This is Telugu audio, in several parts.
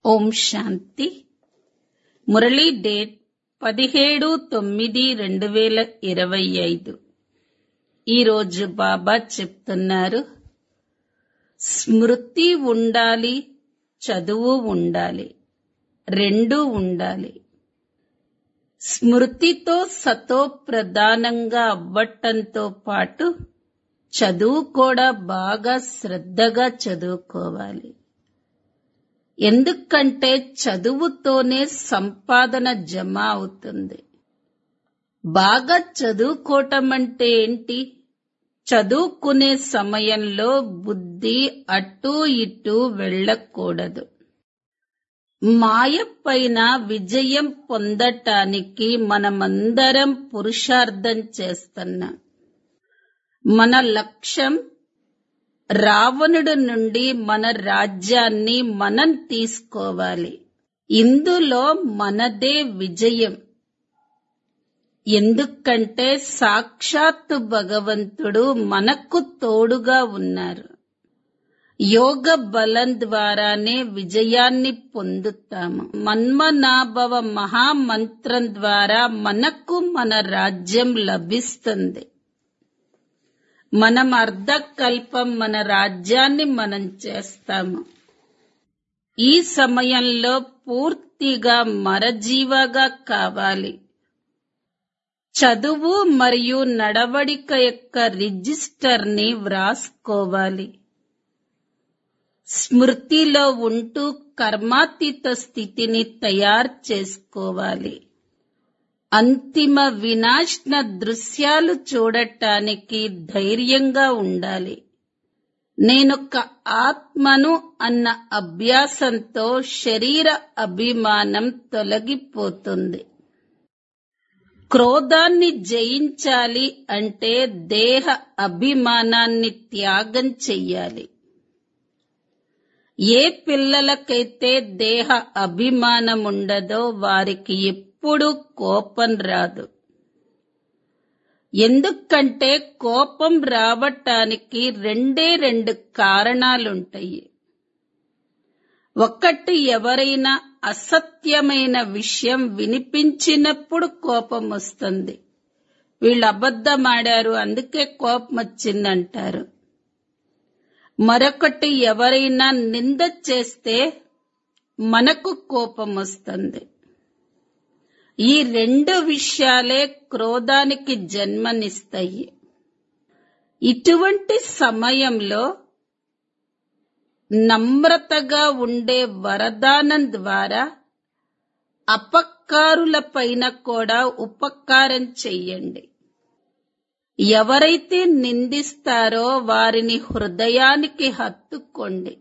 ఓం శాంతి మురళీ డేట్ పదిహేడు తొమ్మిది రెండు వేల ఇరవై ఐదు ఈరోజు బాబా చెప్తున్నారు స్మృతి ఉండాలి చదువు ఉండాలి రెండూ ఉండాలి స్మృతితో సతో ప్రధానంగా అవ్వటంతో పాటు చదువు కూడా బాగా శ్రద్ధగా చదువుకోవాలి ఎందుకంటే చదువుతోనే సంపాదన జమ అవుతుంది బాగా చదువుకోవటం అంటే ఏంటి చదువుకునే సమయంలో బుద్ధి అటూ ఇటూ వెళ్ళకూడదు మాయ పైన విజయం పొందటానికి మనమందరం పురుషార్థం చేస్తున్నాం మన లక్ష్యం రావణుడు నుండి మన రాజ్యాన్ని మనం తీసుకోవాలి ఇందులో మనదే విజయం ఎందుకంటే సాక్షాత్తు భగవంతుడు మనకు తోడుగా ఉన్నారు యోగ బలం ద్వారానే విజయాన్ని పొందుతాము మన్మనాభవ మహామంత్రం ద్వారా మనకు మన రాజ్యం లభిస్తుంది మనం అర్ధకల్పం మన రాజ్యాన్ని మనం చేస్తాము ఈ సమయంలో పూర్తిగా మరజీవగా కావాలి చదువు మరియు నడవడిక యొక్క రిజిస్టర్ ని వ్రాసుకోవాలి స్మృతిలో ఉంటూ కర్మాతీత స్థితిని తయారు చేసుకోవాలి అంతిమ వినాశన దృశ్యాలు చూడటానికి ధైర్యంగా ఉండాలి నేనొక ఆత్మను అన్న అభ్యాసంతో శరీర అభిమానం తొలగిపోతుంది క్రోధాన్ని జయించాలి అంటే దేహ అభిమానాన్ని త్యాగం చెయ్యాలి ఏ పిల్లలకైతే దేహ అభిమానం ఉండదో వారికి ఎప్పుడు కోపం రాదు ఎందుకంటే కోపం రావటానికి రెండే రెండు కారణాలుంటాయి ఒకటి ఎవరైనా అసత్యమైన విషయం వినిపించినప్పుడు కోపం వస్తుంది వీళ్ళు అబద్ధమాడారు అందుకే కోపం వచ్చిందంటారు మరొకటి ఎవరైనా నింద చేస్తే మనకు కోపం వస్తుంది ఈ రెండు విషయాలే క్రోధానికి జన్మనిస్తాయి ఇటువంటి సమయంలో నమ్రతగా ఉండే వరదానం ద్వారా అపకారుల పైన కూడా ఉపకారం చెయ్యండి ఎవరైతే నిందిస్తారో వారిని హృదయానికి హత్తుకోండి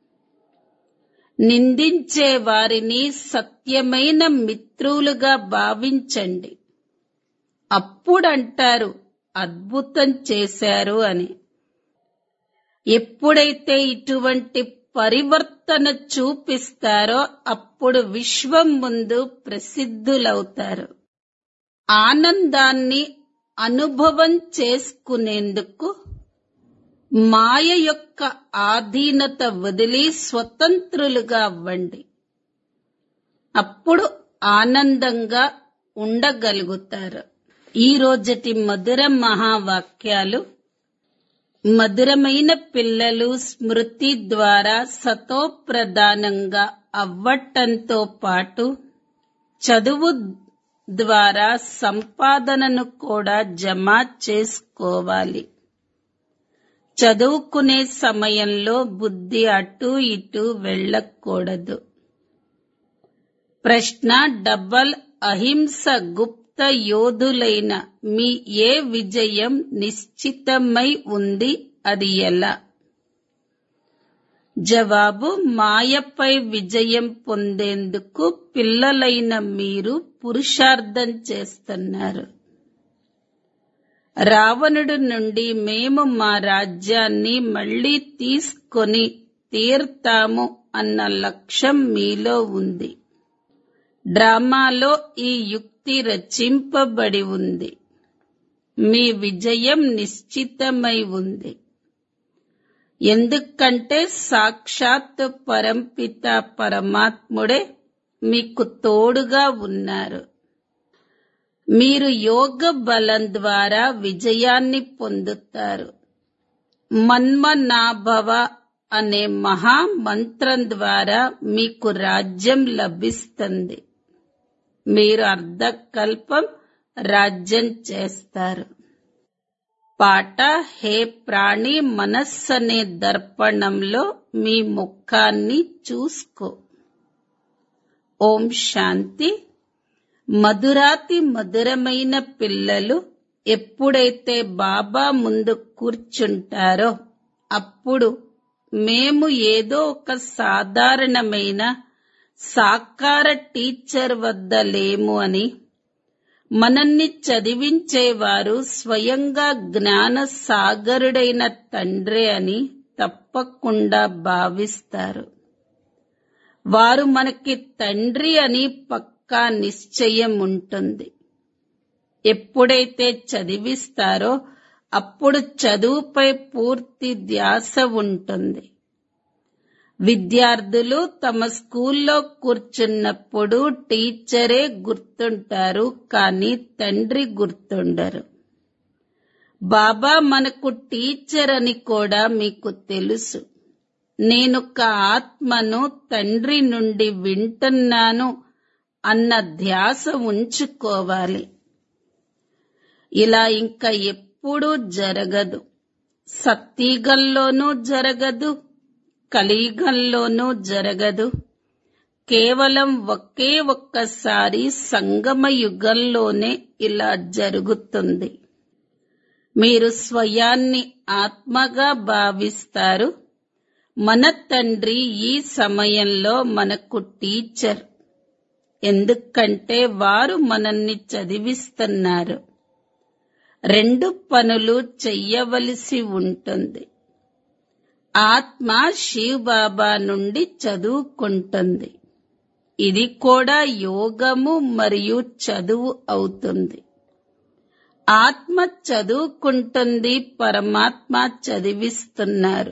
నిందించే వారిని సత్యమైన మిత్రులుగా భావించండి అప్పుడంటారు అద్భుతం చేశారు అని ఎప్పుడైతే ఇటువంటి పరివర్తన చూపిస్తారో అప్పుడు విశ్వం ముందు ప్రసిద్ధులవుతారు ఆనందాన్ని అనుభవం చేసుకునేందుకు మాయ యొక్క ఆధీనత వదిలి స్వతంత్రులుగా అవ్వండి అప్పుడు ఆనందంగా ఉండగలుగుతారు ఈ రోజటి మధుర మహావాక్యాలు మధురమైన పిల్లలు స్మృతి ద్వారా సతోప్రధానంగా అవ్వటంతో పాటు చదువు ద్వారా సంపాదనను కూడా జమ చేసుకోవాలి చదువుకునే సమయంలో బుద్ధి అటు ఇటు వెళ్ళకూడదు ప్రశ్న డబల్ అహింస గుప్త యోధులైన మీ ఏ విజయం నిశ్చితమై ఉంది అది ఎలా జవాబు మాయపై విజయం పొందేందుకు పిల్లలైన మీరు పురుషార్థం చేస్తున్నారు రావణుడు నుండి మేము మా రాజ్యాన్ని మళ్లీ తీసుకొని తీర్తాము అన్న లక్ష్యం మీలో ఉంది డ్రామాలో ఈ యుక్తి రచింపబడి ఉంది మీ విజయం నిశ్చితమై ఉంది ఎందుకంటే సాక్షాత్ పరంపిత పరమాత్ముడే మీకు తోడుగా ఉన్నారు మీరు యోగ బలం ద్వారా విజయాన్ని పొందుతారు మన్మనాభవ అనే మహా మంత్రం ద్వారా మీకు రాజ్యం లభిస్తుంది మీరు అర్ధకల్పం రాజ్యం చేస్తారు పాట హే ప్రాణి మనస్సనే దర్పణంలో మీ ముఖాన్ని చూసుకో ఓం శాంతి మధురాతి మధురమైన పిల్లలు ఎప్పుడైతే బాబా ముందు కూర్చుంటారో అప్పుడు మేము ఏదో ఒక సాధారణమైన సాకార టీచర్ వద్ద లేము అని మనల్ని చదివించేవారు స్వయంగా జ్ఞాన సాగరుడైన తండ్రి అని తప్పకుండా భావిస్తారు వారు మనకి తండ్రి అని పక్కా నిశ్చయం ఉంటుంది ఎప్పుడైతే చదివిస్తారో అప్పుడు చదువుపై పూర్తి ధ్యాస ఉంటుంది విద్యార్థులు తమ స్కూల్లో కూర్చున్నప్పుడు టీచరే గుర్తుంటారు కానీ తండ్రి గుర్తుండరు బాబా మనకు టీచర్ అని కూడా మీకు తెలుసు నేనొక ఆత్మను తండ్రి నుండి వింటున్నాను అన్న ధ్యాస ఉంచుకోవాలి ఇలా ఇంకా ఎప్పుడూ జరగదు సత్యగంలోనూ జరగదు కలియుగంలోనూ జరగదు కేవలం ఒకే ఒక్కసారి సంగమ యుగంలోనే ఇలా జరుగుతుంది మీరు స్వయాన్ని ఆత్మగా భావిస్తారు మన తండ్రి ఈ సమయంలో మనకు టీచర్ ఎందుకంటే వారు మనల్ని చదివిస్తున్నారు రెండు పనులు చెయ్యవలసి ఉంటుంది ఆత్మ శివ్ బాబా నుండి చదువుకుంటుంది ఇది కూడా యోగము మరియు చదువు అవుతుంది ఆత్మ చదువుకుంటుంది పరమాత్మ చదివిస్తున్నారు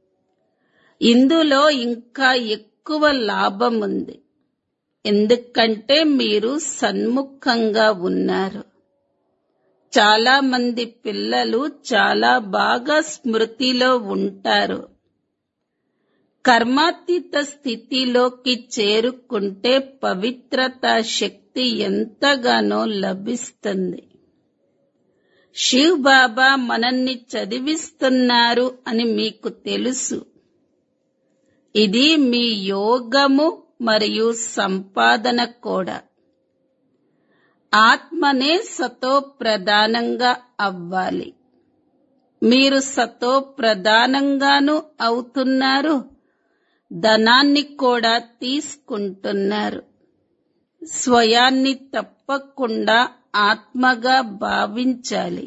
ఇందులో ఇంకా ఎక్కువ లాభం ఉంది ఎందుకంటే మీరు సన్ముఖంగా ఉన్నారు చాలా మంది పిల్లలు చాలా బాగా స్మృతిలో ఉంటారు కర్మాతీత స్థితిలోకి చేరుకుంటే పవిత్రత శక్తి ఎంతగానో లభిస్తుంది శివ్ బాబా మనల్ని చదివిస్తున్నారు అని మీకు తెలుసు ఇది మీ యోగము మరియు సంపాదన కూడా ఆత్మనే సతో ప్రధానంగా అవ్వాలి మీరు సతో ప్రధానంగాను అవుతున్నారు ధనాన్ని కూడా తీసుకుంటున్నారు స్వయాన్ని తప్పకుండా ఆత్మగా భావించాలి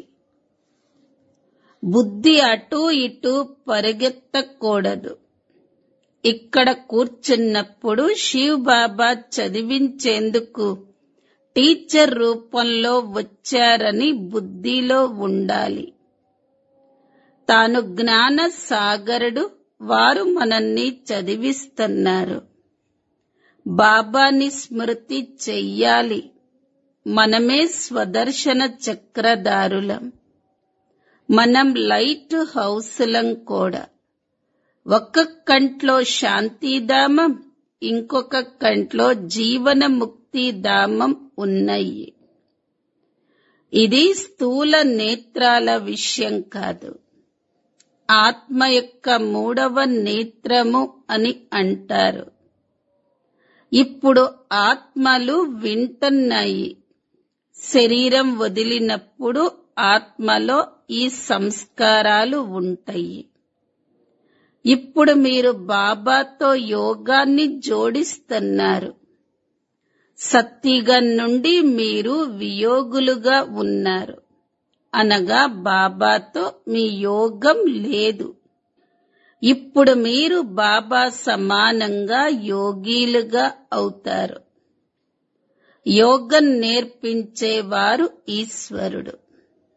బుద్ధి అటూ ఇటూ పరిగెత్తకూడదు ఇక్కడ కూర్చున్నప్పుడు శివ్ బాబా చదివించేందుకు టీచర్ రూపంలో వచ్చారని బుద్ధిలో ఉండాలి తాను జ్ఞాన సాగరుడు వారు మనల్ని చదివిస్తున్నారు బాబాని స్మృతి చెయ్యాలి మనమే స్వదర్శన చక్రధారులం మనం లైట్ హౌస్లం కూడా ఒక్క కంట్లో శాంతిధామం ఇంకొక కంట్లో జీవన ముక్తి ధామం ఉన్నాయి ఇది స్థూల నేత్రాల విషయం కాదు ఆత్మ యొక్క మూడవ నేత్రము అని అంటారు ఇప్పుడు ఆత్మలు వింటున్నాయి శరీరం వదిలినప్పుడు ఆత్మలో ఈ సంస్కారాలు ఉంటాయి ఇప్పుడు మీరు బాబాతో యోగాన్ని జోడిస్తున్నారు సత్తిగం నుండి మీరు వియోగులుగా ఉన్నారు అనగా బాబాతో మీ యోగం లేదు ఇప్పుడు మీరు బాబా సమానంగా యోగీలుగా అవుతారు యోగం నేర్పించేవారు ఈశ్వరుడు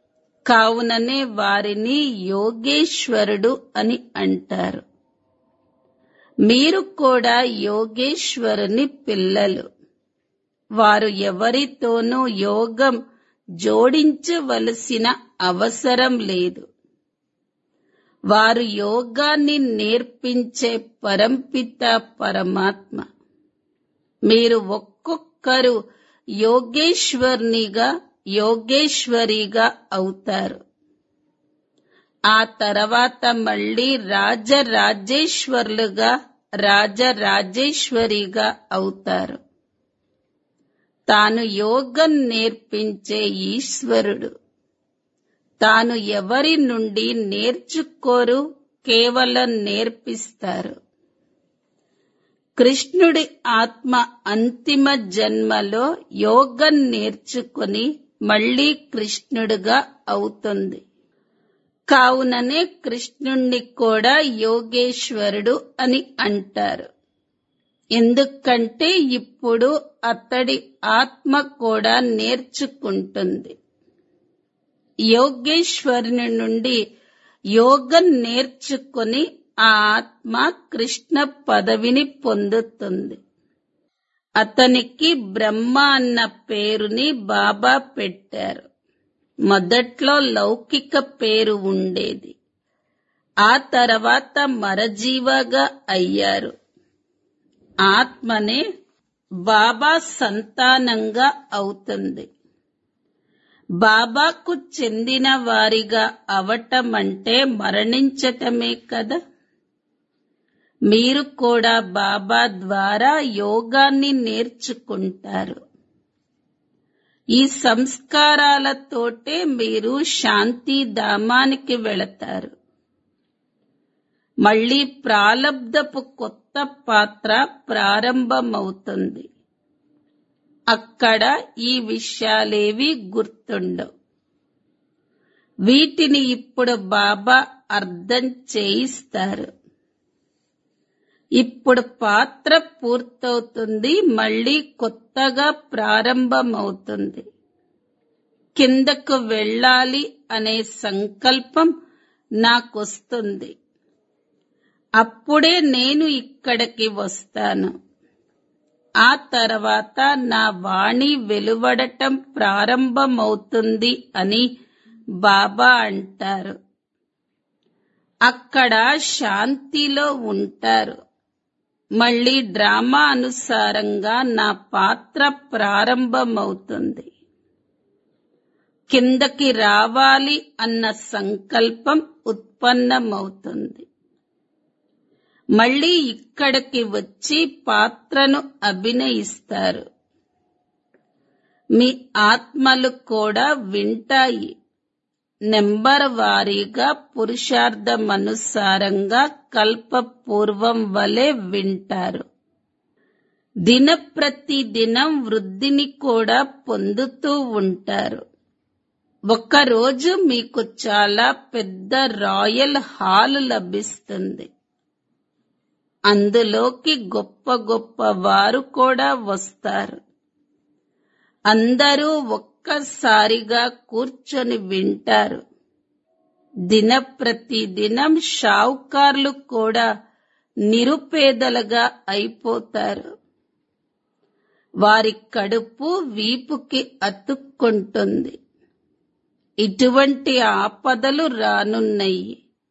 కావుననే వారిని యోగేశ్వరుడు అని అంటారు మీరు కూడా యోగేశ్వరుని పిల్లలు వారు ఎవరితోనూ యోగం జోడించవలసిన అవసరం లేదు వారు యోగాన్ని నేర్పించే పరంపిత పరమాత్మ మీరు ఒక్కొక్కరు యోగేశ్వర్నిగా యోగేశ్వరిగా అవుతారు ఆ తర్వాత మళ్ళీ రాజరాజేశ్వర్లుగా రాజరాజేశ్వరిగా అవుతారు తాను యోగం నేర్పించే ఈశ్వరుడు తాను ఎవరి నుండి నేర్చుకోరు కేవలం నేర్పిస్తారు కృష్ణుడి ఆత్మ అంతిమ జన్మలో యోగం నేర్చుకుని మళ్ళీ కృష్ణుడుగా అవుతుంది కావుననే కృష్ణుణ్ణి కూడా యోగేశ్వరుడు అని అంటారు ఎందుకంటే ఇప్పుడు అతడి ఆత్మ కూడా నేర్చుకుంటుంది యోగేశ్వరుని నుండి యోగం నేర్చుకుని ఆ ఆత్మ కృష్ణ పదవిని పొందుతుంది అతనికి బ్రహ్మ అన్న పేరుని బాబా పెట్టారు మొదట్లో లౌకిక పేరు ఉండేది ఆ తర్వాత మరజీవగా అయ్యారు ఆత్మనే బాబా సంతానంగా అవుతుంది బాబాకు చెందిన వారిగా అవటం అంటే మరణించటమే కదా మీరు కూడా బాబా ద్వారా యోగాన్ని నేర్చుకుంటారు ఈ సంస్కారాలతోటే మీరు శాంతి ధామానికి వెళతారు మళ్ళీ ప్రాలబ్ధపు కొత్త పాత్ర ప్రారంభమవుతుంది అక్కడ ఈ విషయాలేవి గుర్తుండవు వీటిని ఇప్పుడు బాబా అర్థం చేయిస్తారు ఇప్పుడు పాత్ర పూర్తవుతుంది మళ్ళీ కొత్తగా ప్రారంభమవుతుంది కిందకు వెళ్ళాలి అనే సంకల్పం నాకొస్తుంది అప్పుడే నేను ఇక్కడికి వస్తాను ఆ తర్వాత నా వాణి వెలువడటం ప్రారంభమవుతుంది అని బాబా అంటారు అక్కడ శాంతిలో ఉంటారు మళ్ళీ డ్రామా అనుసారంగా నా పాత్ర ప్రారంభమవుతుంది కిందకి రావాలి అన్న సంకల్పం ఉత్పన్నమవుతుంది మళ్ళీ ఇక్కడికి వచ్చి పాత్రను అభినయిస్తారు మీ ఆత్మలు కూడా వింటాయి నెంబర్ వారీగా పురుషార్థమనుసారంగా కల్పపూర్వం వలె వింటారు దిన ప్రతి దినం వృద్ధిని కూడా పొందుతూ ఉంటారు ఒకరోజు మీకు చాలా పెద్ద రాయల్ హాల్ లభిస్తుంది అందులోకి గొప్ప గొప్ప వారు కూడా వస్తారు అందరూ ఒక్కసారిగా కూర్చొని వింటారు దిన ప్రతి దినం షావుకార్లు కూడా నిరుపేదలుగా అయిపోతారు వారి కడుపు వీపుకి అతుక్కుంటుంది ఇటువంటి ఆపదలు రానున్నాయి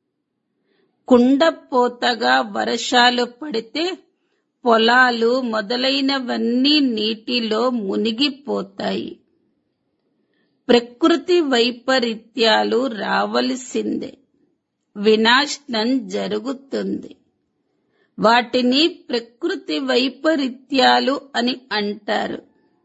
కుండపోతగా వర్షాలు పడితే పొలాలు మొదలైనవన్నీ నీటిలో మునిగిపోతాయి ప్రకృతి వైపరీత్యాలు రావలసిందే వినాశనం జరుగుతుంది వాటిని ప్రకృతి వైపరీత్యాలు అని అంటారు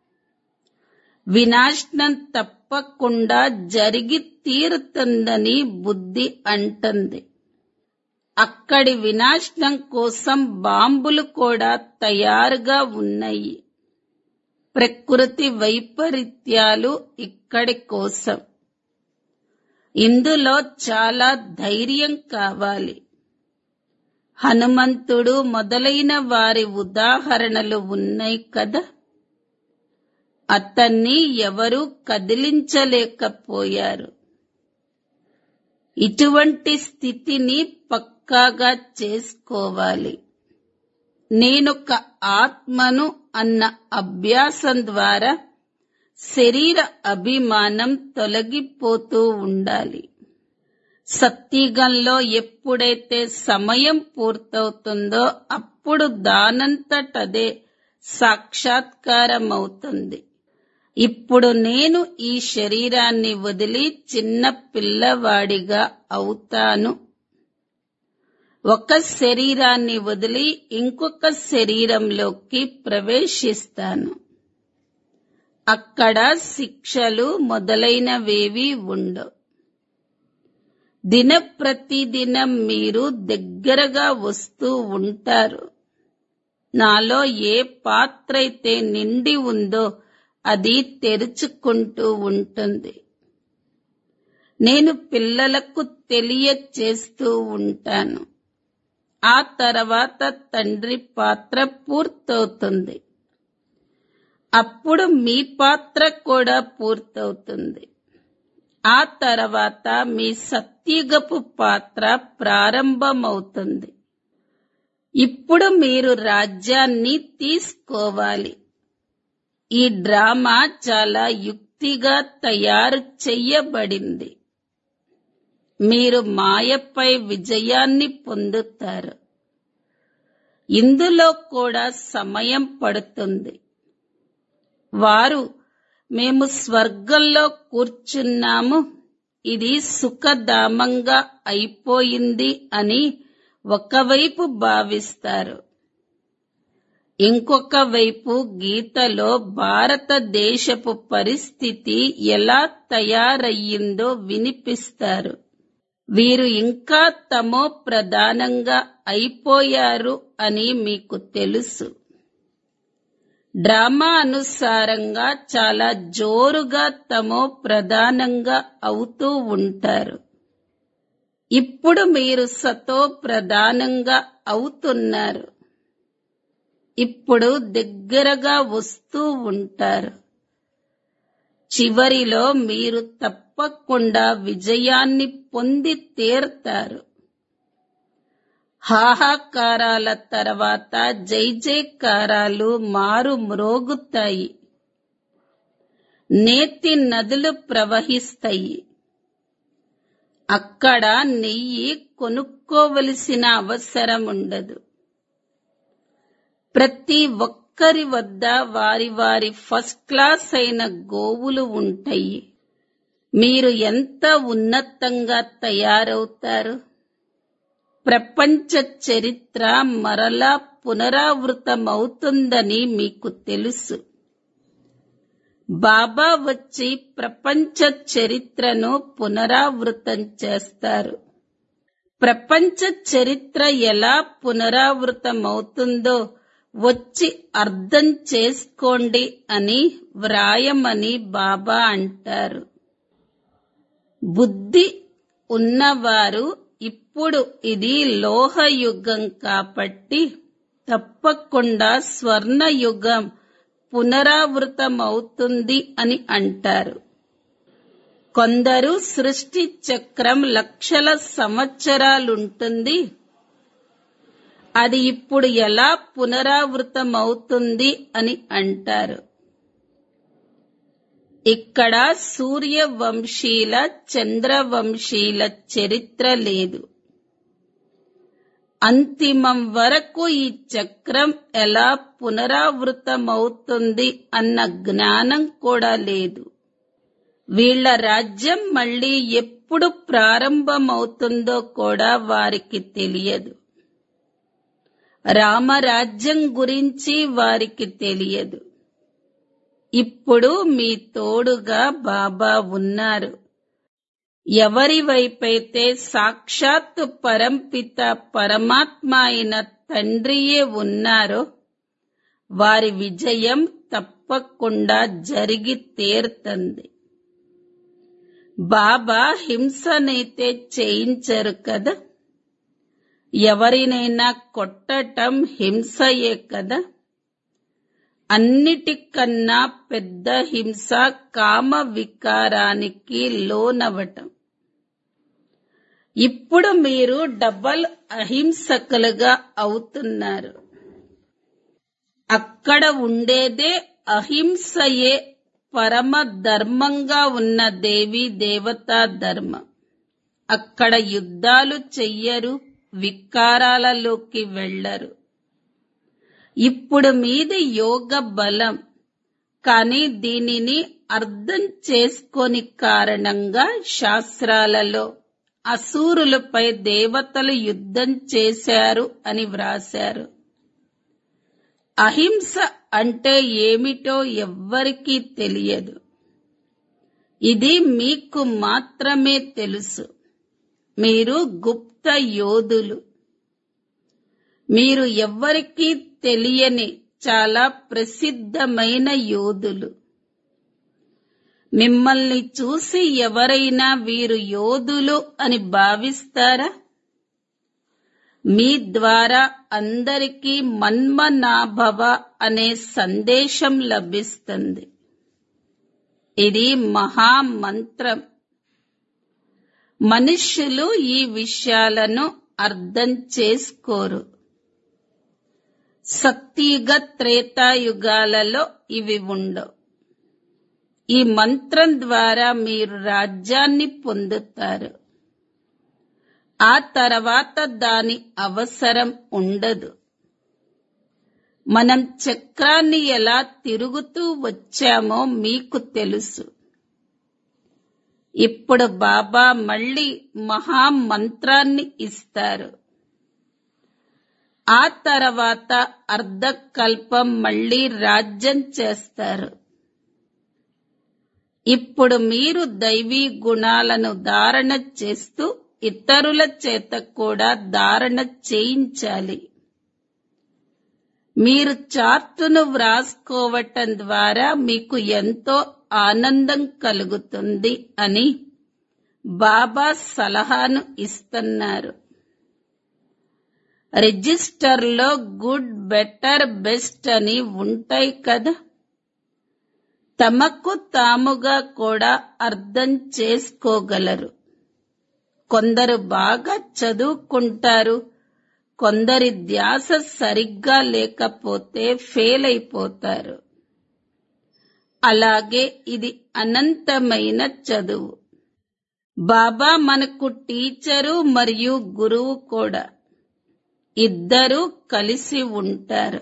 వినాశనం తప్పకుండా జరిగి తీరుతుందని బుద్ధి అంటుంది అక్కడి వినాశనం కోసం బాంబులు కూడా తయారుగా ఉన్నాయి ప్రకృతి వైపరీత్యాలు ఇక్కడి కోసం ఇందులో చాలా ధైర్యం కావాలి హనుమంతుడు మొదలైన వారి ఉదాహరణలు ఉన్నాయి కదా అతన్ని ఎవరూ కదిలించలేకపోయారు ఇటువంటి స్థితిని పక్కాగా చేసుకోవాలి నేనొక ఆత్మను అన్న అభ్యాసం ద్వారా శరీర అభిమానం తొలగిపోతూ ఉండాలి సత్యగంలో ఎప్పుడైతే సమయం పూర్తవుతుందో అప్పుడు దానంతటదే సాక్షాత్కారమవుతుంది ఇప్పుడు నేను ఈ శరీరాన్ని వదిలి చిన్న పిల్లవాడిగా అవుతాను ఒక శరీరాన్ని వదిలి ఇంకొక శరీరంలోకి ప్రవేశిస్తాను అక్కడ శిక్షలు మొదలైనవేవి ఉండవు దిన ప్రతిదినం మీరు దగ్గరగా వస్తూ ఉంటారు నాలో ఏ పాత్ర అయితే నిండి ఉందో అది తెరుచుకుంటూ ఉంటుంది నేను పిల్లలకు తెలియచేస్తూ ఉంటాను ఆ తర్వాత తండ్రి పాత్ర పూర్తవుతుంది అప్పుడు మీ పాత్ర కూడా పూర్తవుతుంది ఆ తర్వాత మీ సత్యుగపు పాత్ర ప్రారంభమవుతుంది ఇప్పుడు మీరు రాజ్యాన్ని తీసుకోవాలి ఈ డ్రామా చాలా యుక్తిగా తయారు చెయ్యబడింది మీరు మాయపై విజయాన్ని పొందుతారు ఇందులో కూడా సమయం పడుతుంది వారు మేము స్వర్గంలో కూర్చున్నాము ఇది సుఖధామంగా అయిపోయింది అని ఒకవైపు భావిస్తారు ఇంకొక వైపు గీతలో భారతదేశపు పరిస్థితి ఎలా తయారయ్యిందో వినిపిస్తారు వీరు ఇంకా తమో ప్రధానంగా అయిపోయారు అని మీకు తెలుసు డ్రామా అనుసారంగా చాలా జోరుగా తమో ప్రధానంగా అవుతూ ఉంటారు ఇప్పుడు మీరు సతో ప్రధానంగా అవుతున్నారు ఇప్పుడు దగ్గరగా వస్తూ ఉంటారు చివరిలో మీరు తప్పకుండా విజయాన్ని పొంది తీర్తారు హాహాకారాల తర్వాత జై జైకారాలు మారు మ్రోగుతాయి నేతి నదులు ప్రవహిస్తాయి అక్కడ నెయ్యి కొనుక్కోవలసిన అవసరం ఉండదు ప్రతి ఒక్కరి వద్ద వారి వారి ఫస్ట్ క్లాస్ అయిన గోవులు ఉంటాయి మీరు ఎంత ఉన్నతంగా తయారవుతారు ప్రపంచ చరిత్ర మరలా పునరావృతమవుతుందని మీకు తెలుసు బాబా వచ్చి ప్రపంచ చరిత్రను పునరావృతం చేస్తారు ప్రపంచ చరిత్ర ఎలా పునరావృతమవుతుందో వచ్చి అర్థం చేసుకోండి అని వ్రాయమని బాబా అంటారు బుద్ధి ఉన్నవారు ఇప్పుడు ఇది లోహయుగం కాబట్టి తప్పకుండా స్వర్ణయుగం పునరావృతమవుతుంది అని అంటారు కొందరు సృష్టి చక్రం లక్షల సంవత్సరాలుంటుంది అది ఇప్పుడు ఎలా పునరావృతమవుతుంది అని అంటారు ఇక్కడ సూర్యవంశీల చంద్రవంశీల చరిత్ర లేదు అంతిమం వరకు ఈ చక్రం ఎలా పునరావృతమవుతుంది అన్న జ్ఞానం కూడా లేదు వీళ్ల రాజ్యం మళ్ళీ ఎప్పుడు ప్రారంభమవుతుందో కూడా వారికి తెలియదు రామరాజ్యం గురించి వారికి తెలియదు ఇప్పుడు మీ తోడుగా బాబా ఉన్నారు ఎవరి వైపైతే సాక్షాత్తు పరంపిత పరమాత్మ అయిన తండ్రియే ఉన్నారో వారి విజయం తప్పకుండా జరిగి తీరుతుంది బాబా హింసనైతే చేయించరు కదా ఎవరినైనా కొట్టటం హింసయే కదా అన్నిటికన్నా పెద్ద హింస కామ వికారానికి లోనవటం ఇప్పుడు మీరు డబల్ అహింసకులుగా అవుతున్నారు అక్కడ ఉండేదే అహింసయే పరమ ధర్మంగా ఉన్న దేవి దేవతా ధర్మం అక్కడ యుద్ధాలు చెయ్యరు వికారాలలోకి వెళ్లరు ఇప్పుడు మీది యోగ బలం కానీ దీనిని అర్థం చేసుకొని కారణంగా శాస్త్రాలలో అసూరులపై దేవతలు యుద్ధం చేశారు అని వ్రాశారు అహింస అంటే ఏమిటో ఎవ్వరికీ తెలియదు ఇది మీకు మాత్రమే తెలుసు మీరు గుప్త యోధులు మీరు ఎవ్వరికీ తెలియని చాలా ప్రసిద్ధమైన యోధులు మిమ్మల్ని చూసి ఎవరైనా వీరు యోధులు అని భావిస్తారా మీ ద్వారా అందరికీ మన్మనాభవ అనే సందేశం లభిస్తుంది ఇది మహామంత్రం మనుష్యులు ఈ విషయాలను అర్థం చేసుకోరు సత్యుగ త్రేతాయుగాలలో ఇవి ఉండవు ఈ మంత్రం ద్వారా మీరు రాజ్యాన్ని పొందుతారు ఆ తర్వాత దాని అవసరం ఉండదు మనం చక్రాన్ని ఎలా తిరుగుతూ వచ్చామో మీకు తెలుసు ఇప్పుడు బాబా మళ్ళీ మహామంత్రాన్ని ఇస్తారు ఆ తర్వాత అర్ధకల్పం మళ్ళీ రాజ్యం చేస్తారు ఇప్పుడు మీరు దైవీ గుణాలను ధారణ చేస్తూ ఇతరుల చేత కూడా ధారణ చేయించాలి మీరు చార్టును వ్రాసుకోవటం ద్వారా మీకు ఎంతో ఆనందం కలుగుతుంది అని బాబా సలహాను ఇస్తున్నారు రిజిస్టర్లో గుడ్ బెటర్ బెస్ట్ అని ఉంటాయి కదా తమకు తాముగా కూడా అర్థం చేసుకోగలరు కొందరు బాగా చదువుకుంటారు కొందరి ధ్యాస సరిగ్గా లేకపోతే ఫెయిల్ అయిపోతారు అలాగే ఇది అనంతమైన చదువు బాబా మనకు టీచరు మరియు గురువు కూడా ఇద్దరూ కలిసి ఉంటారు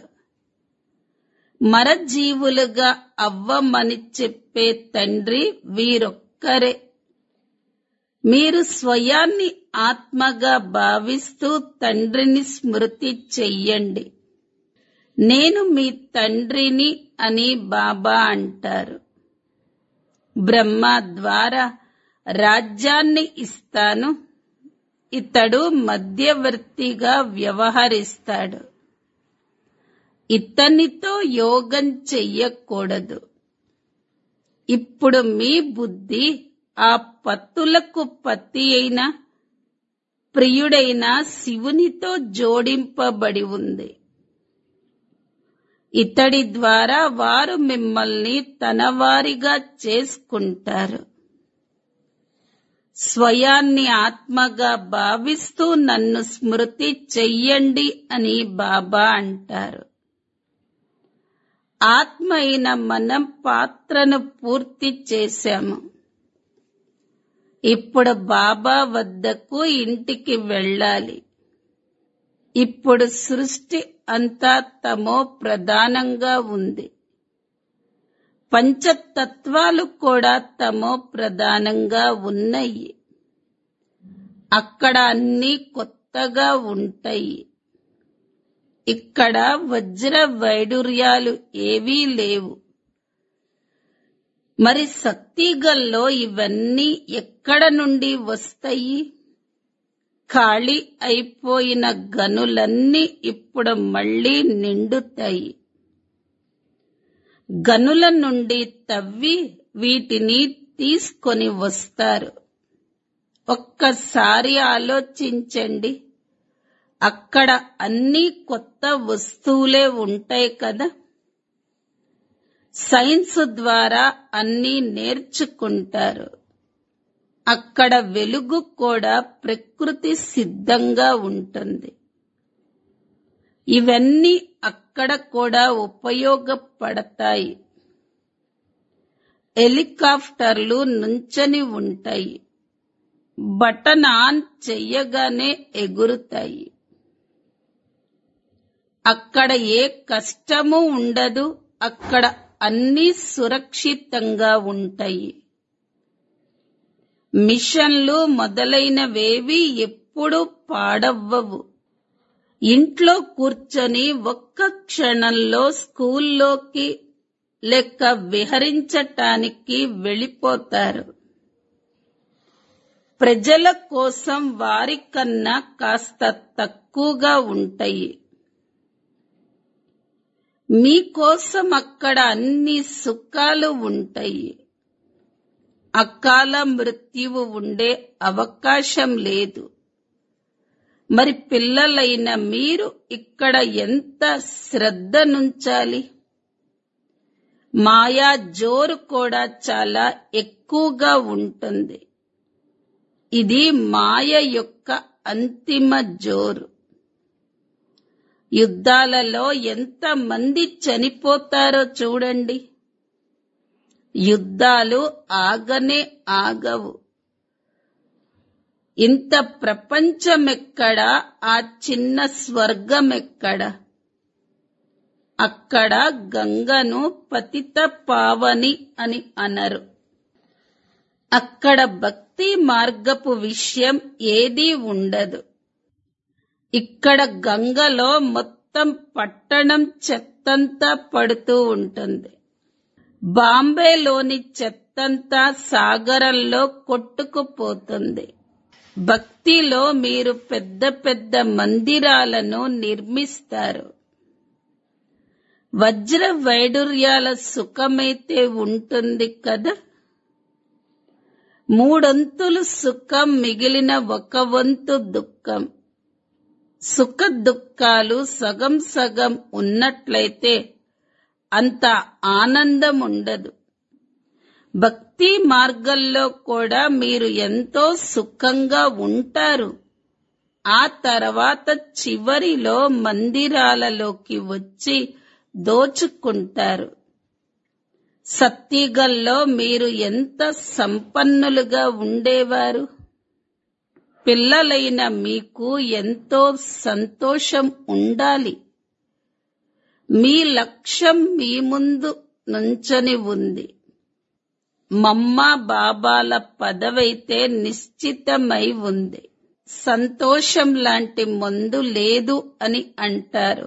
మరజీవులుగా అవ్వమని చెప్పే తండ్రి వీరొక్కరే మీరు స్వయాన్ని ఆత్మగా భావిస్తూ తండ్రిని స్మృతి చెయ్యండి నేను మీ తండ్రిని అని బాబా అంటారు బ్రహ్మ ద్వారా రాజ్యాన్ని ఇస్తాను ఇతడు మధ్యవర్తిగా వ్యవహరిస్తాడు ఇతనితో యోగం చెయ్యకూడదు ఇప్పుడు మీ బుద్ధి ఆ పత్తులకు పత్తి అయిన ప్రియుడైన శివునితో జోడింపబడి ఉంది ఇతడి ద్వారా వారు మిమ్మల్ని తనవారిగా చేసుకుంటారు స్వయాన్ని ఆత్మగా భావిస్తూ నన్ను స్మృతి చెయ్యండి అని బాబా అంటారు ఆత్మ అయిన మనం పాత్రను పూర్తి చేశాము ఇప్పుడు బాబా వద్దకు ఇంటికి వెళ్ళాలి ఇప్పుడు సృష్టి అంతా తమో ప్రధానంగా ఉంది పంచతత్వాలు కూడా తమో ప్రధానంగా ఉన్నాయి అక్కడ అన్ని కొత్తగా ఉంటాయి ఇక్కడ వజ్ర వైడూర్యాలు ఏవీ లేవు మరి శక్తిగల్లో ఇవన్నీ ఎక్కడ నుండి వస్తాయి ఖాళీ అయిపోయిన గనులన్నీ ఇప్పుడు మళ్ళీ నిండుతాయి గనుల నుండి తవ్వి వీటిని తీసుకొని వస్తారు ఒక్కసారి ఆలోచించండి అక్కడ అన్ని కొత్త వస్తువులే ఉంటాయి కదా సైన్స్ ద్వారా అన్నీ నేర్చుకుంటారు అక్కడ వెలుగు కూడా ప్రకృతి సిద్ధంగా ఉంటుంది ఇవన్నీ అక్కడ కూడా ఉపయోగపడతాయి హెలికాప్టర్లు నుంచని ఉంటాయి బటన్ ఆన్ చెయ్యగానే ఎగురుతాయి అక్కడ ఏ కష్టము ఉండదు అక్కడ అన్ని సురక్షితంగా ఉంటాయి మిషన్లు మొదలైనవేవి ఎప్పుడు పాడవ్వవు ఇంట్లో కూర్చొని ఒక్క క్షణంలో స్కూల్లోకి లేక విహరించటానికి వెళ్ళిపోతారు ప్రజల కోసం వారికన్నా కాస్త తక్కువగా ఉంటాయి మీకోసం అక్కడ అన్ని సుఖాలు ఉంటాయి అకాల మృత్యువు ఉండే అవకాశం లేదు మరి పిల్లలైన మీరు ఇక్కడ ఎంత శ్రద్ధ నుంచాలి మాయా జోరు కూడా చాలా ఎక్కువగా ఉంటుంది ఇది మాయ యొక్క అంతిమ జోరు యుద్ధాలలో ఎంత మంది చనిపోతారో చూడండి యుద్ధాలు ఆగనే ఆగవు ఇంత ప్రపంచమెక్కడ ఆ చిన్న స్వర్గమెక్కడ అక్కడ గంగను పతిత పావని అని అనరు అక్కడ భక్తి మార్గపు విషయం ఏదీ ఉండదు ఇక్కడ గంగలో మొత్తం పట్టణం చెత్తంతా పడుతూ ఉంటుంది బాంబేలోని చెత్తంతా సాగరంలో కొట్టుకుపోతుంది భక్తిలో మీరు పెద్ద పెద్ద మందిరాలను నిర్మిస్తారు వజ్ర వైడూర్యాల సుఖమైతే ఉంటుంది కదా మూడొంతులు సుఖం మిగిలిన ఒక వంతు దుఃఖం సుఖ దుఃఖాలు సగం సగం ఉన్నట్లయితే అంత ఆనందం ఉండదు భక్తి మార్గంలో కూడా మీరు ఎంతో సుఖంగా ఉంటారు ఆ తర్వాత చివరిలో మందిరాలలోకి వచ్చి దోచుకుంటారు సత్తిగల్లో మీరు ఎంత సంపన్నులుగా ఉండేవారు పిల్లలైన మీకు ఎంతో సంతోషం ఉండాలి మీ లక్ష్యం మీ ముందు నుంచని ఉంది మమ్మ బాబాల పదవైతే నిశ్చితమై ఉంది సంతోషం లాంటి మందు లేదు అని అంటారు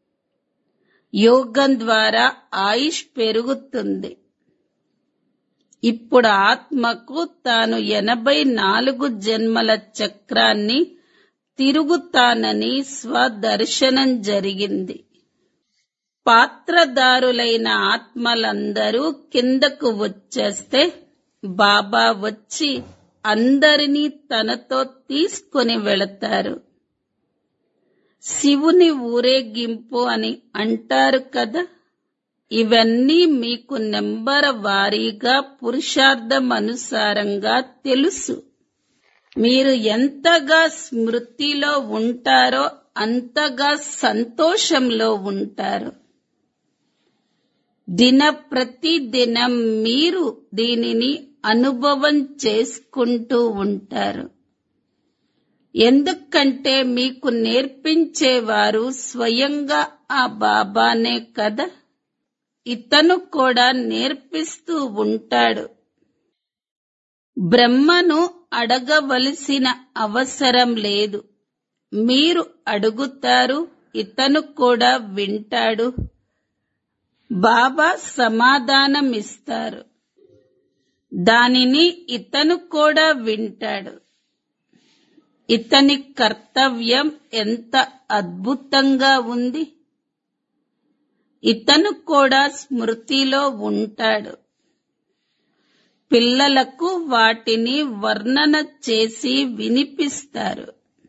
యోగం ద్వారా ఆయుష్ పెరుగుతుంది ఇప్పుడు ఆత్మకు తాను ఎనభై నాలుగు జన్మల చక్రాన్ని తిరుగుతానని స్వదర్శనం జరిగింది పాత్రదారులైన ఆత్మలందరూ కిందకు వచ్చేస్తే బాబా వచ్చి అందరినీ తనతో తీసుకుని వెళతారు శివుని ఊరేగింపు అని అంటారు కదా ఇవన్నీ మీకు నెంబర్ వారీగా పురుషార్థం అనుసారంగా తెలుసు మీరు ఎంతగా స్మృతిలో ఉంటారో అంతగా సంతోషంలో ఉంటారు దిన ప్రతి దినం మీరు దీనిని అనుభవం చేసుకుంటూ ఉంటారు ఎందుకంటే మీకు నేర్పించేవారు స్వయంగా ఆ బాబానే కదా ఇతను కూడా నేర్పిస్తూ ఉంటాడు బ్రహ్మను అడగవలసిన అవసరం లేదు మీరు అడుగుతారు ఇతను కూడా వింటాడు బాబా సమాధానమిస్తారు దానిని ఇతను కూడా వింటాడు ఇతని కర్తవ్యం ఎంత అద్భుతంగా ఉంది ఇతను కూడా స్మృతిలో ఉంటాడు పిల్లలకు వాటిని వర్ణన చేసి వినిపిస్తారు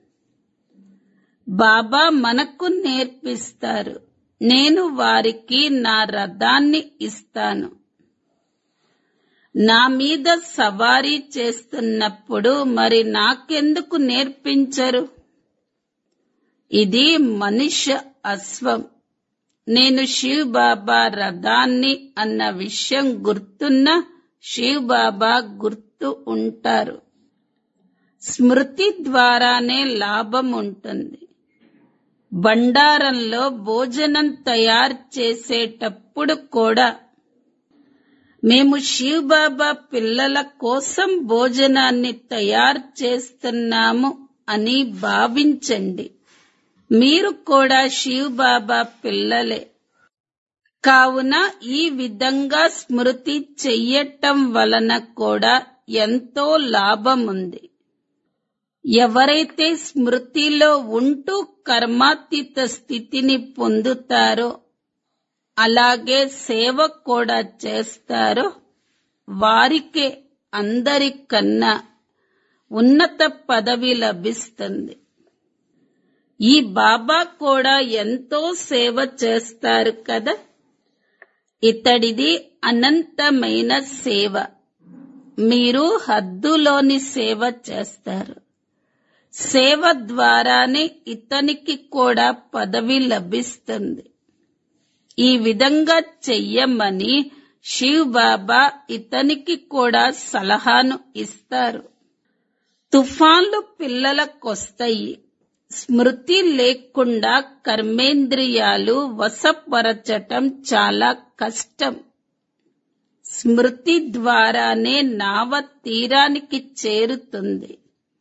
బాబా మనకు నేర్పిస్తారు నేను వారికి నా రథాన్ని ఇస్తాను నా మీద సవారీ చేస్తున్నప్పుడు మరి నాకెందుకు నేర్పించరు ఇది మనుష్య అశ్వం నేను శివ్ బాబా రథాన్ని అన్న విషయం గుర్తున్న శివ్ బాబా గుర్తు ఉంటారు స్మృతి ద్వారానే లాభం ఉంటుంది బండారంలో భోజనం తయారు చేసేటప్పుడు కూడా మేము శివ్ బాబా పిల్లల కోసం భోజనాన్ని తయారు చేస్తున్నాము అని భావించండి మీరు కూడా శివ్ బాబా పిల్లలే కావున ఈ విధంగా స్మృతి చెయ్యటం వలన కూడా ఎంతో లాభం ఉంది ఎవరైతే స్మృతిలో ఉంటూ కర్మాతీత స్థితిని పొందుతారో అలాగే సేవ కూడా చేస్తారో వారికే అందరికన్నా ఉన్నత పదవి లభిస్తుంది ఈ బాబా కూడా ఎంతో సేవ చేస్తారు కదా ఇతడిది అనంతమైన సేవ మీరు హద్దులోని సేవ చేస్తారు సేవ ద్వారానే ఇతనికి కూడా పదవి లభిస్తుంది ఈ విధంగా చెయ్యమని శివ్ బాబా ఇతనికి కూడా సలహాను ఇస్తారు తుఫాన్లు పిల్లలకొస్తాయి స్మృతి లేకుండా కర్మేంద్రియాలు వశపరచటం చాలా కష్టం స్మృతి ద్వారానే నావ తీరానికి చేరుతుంది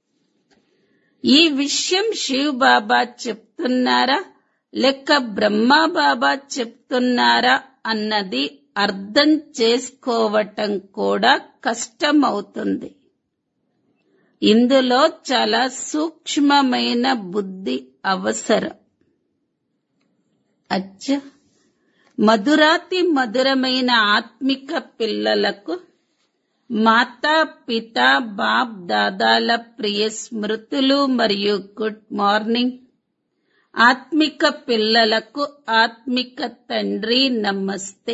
ఈ విషయం శివ్ బాబా చెప్తున్నారా లేక బ్రహ్మ బాబా చెప్తున్నారా అన్నది అర్థం చేసుకోవటం కూడా కష్టమవుతుంది ఇందులో చాలా సూక్ష్మమైన బుద్ధి అవసరం అచ్చ మధురాతి మధురమైన ఆత్మిక పిల్లలకు మాతా పిత బాప్ దాదాల ప్రియ స్మృతులు మరియు గుడ్ మార్నింగ్ ఆత్మిక పిల్లలకు ఆత్మిక తండ్రి నమస్తే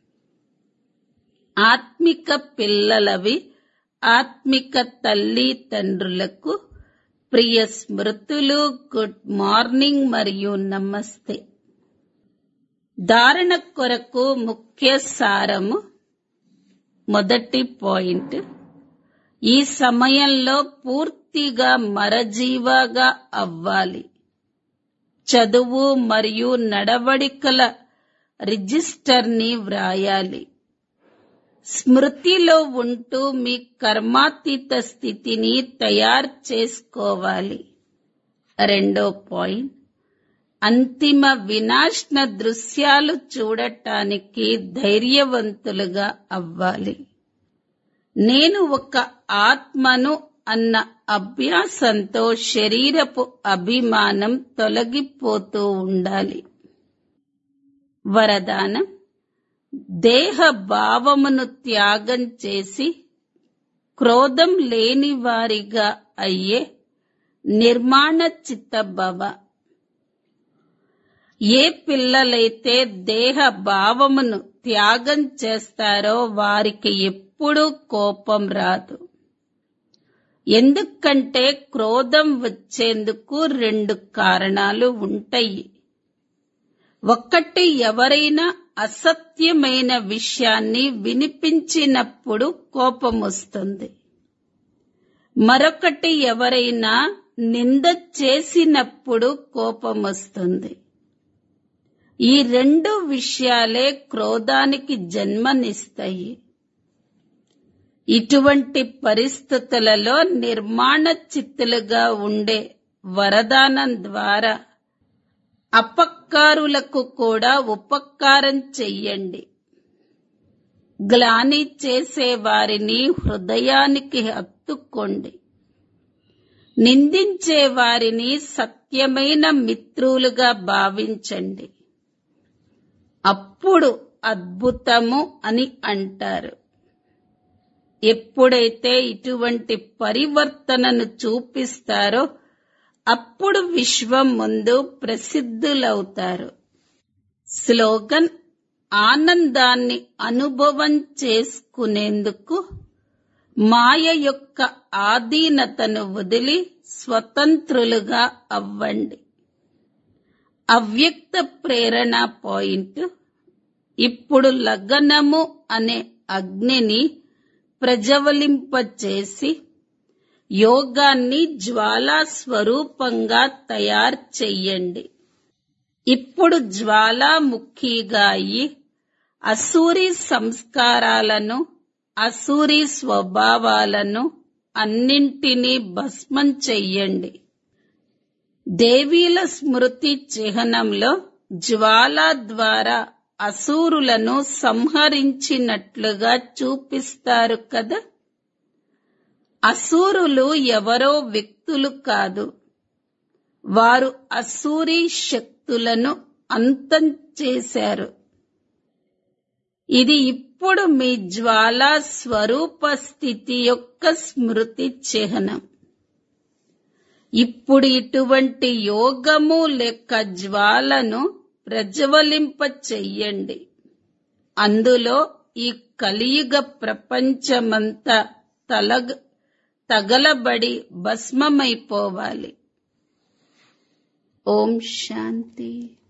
ఆత్మిక పిల్లలవి ఆత్మిక తల్లి తండ్రులకు ప్రియ స్మృతులు గుడ్ మార్నింగ్ మరియు నమస్తే ధారణ కొరకు ముఖ్య సారము మొదటి పాయింట్ ఈ సమయంలో పూర్తిగా మరజీవాగా అవ్వాలి చదువు మరియు నడవడికల రిజిస్టర్ని వ్రాయాలి స్మృతిలో ఉంటూ మీ కర్మాతీత స్థితిని తయారు చేసుకోవాలి రెండో పాయింట్ అంతిమ వినాశన దృశ్యాలు చూడటానికి ధైర్యవంతులుగా అవ్వాలి నేను ఒక ఆత్మను అన్న అభ్యాసంతో శరీరపు అభిమానం తొలగిపోతూ ఉండాలి వరదానం దేహ భావమును త్యాగం చేసి క్రోధం లేని వారిగా అయ్యే నిర్మాణ చిత్తభవ ఏ పిల్లలైతే దేహ భావమును త్యాగం చేస్తారో వారికి ఎప్పుడూ కోపం రాదు ఎందుకంటే క్రోధం వచ్చేందుకు రెండు కారణాలు ఉంటాయి ఒక్కటి ఎవరైనా అసత్యమైన విషయాన్ని వినిపించినప్పుడు కోపం వస్తుంది మరొకటి ఎవరైనా నింద చేసినప్పుడు కోపం వస్తుంది ఈ రెండు విషయాలే క్రోధానికి జన్మనిస్తాయి ఇటువంటి పరిస్థితులలో నిర్మాణ చిత్తులుగా ఉండే వరదానం ద్వారా అపకారులకు కూడా ఉపకారం చెయ్యండి గ్లాని చేసే వారిని హృదయానికి హత్తుకోండి నిందించే వారిని సత్యమైన మిత్రులుగా భావించండి అప్పుడు అద్భుతము అని అంటారు ఎప్పుడైతే ఇటువంటి పరివర్తనను చూపిస్తారో అప్పుడు విశ్వం ముందు ప్రసిద్ధులవుతారు స్లోగన్ ఆనందాన్ని అనుభవం చేసుకునేందుకు మాయ యొక్క ఆధీనతను వదిలి స్వతంత్రులుగా అవ్వండి అవ్యక్త ప్రేరణ పాయింట్ ఇప్పుడు లగ్నము అనే అగ్నిని ప్రజ్వలింపచేసి యోగాన్ని జ్వాలా స్వరూపంగా తయారు చెయ్యండి ఇప్పుడు జ్వాలాముఖిగా అయి అసూరి సంస్కారాలను అసూరి స్వభావాలను అన్నింటినీ భస్మం చెయ్యండి దేవీల స్మృతి చిహ్నంలో జ్వాల ద్వారా అసూరులను సంహరించినట్లుగా చూపిస్తారు కదా అసూరులు ఎవరో వ్యక్తులు కాదు వారు అసూరి శక్తులను అంతం చేశారు ఇది ఇప్పుడు మీ జ్వాలా స్వరూప స్థితి యొక్క స్మృతి చిహ్నం ఇప్పుడు ఇటువంటి యోగము లేక జ్వాలను ప్రజ్వలింప చెయ్యండి అందులో ఈ కలియుగ ప్రపంచమంతా తలగ తగలబడి భస్మమైపోవాలి ఓం శాంతి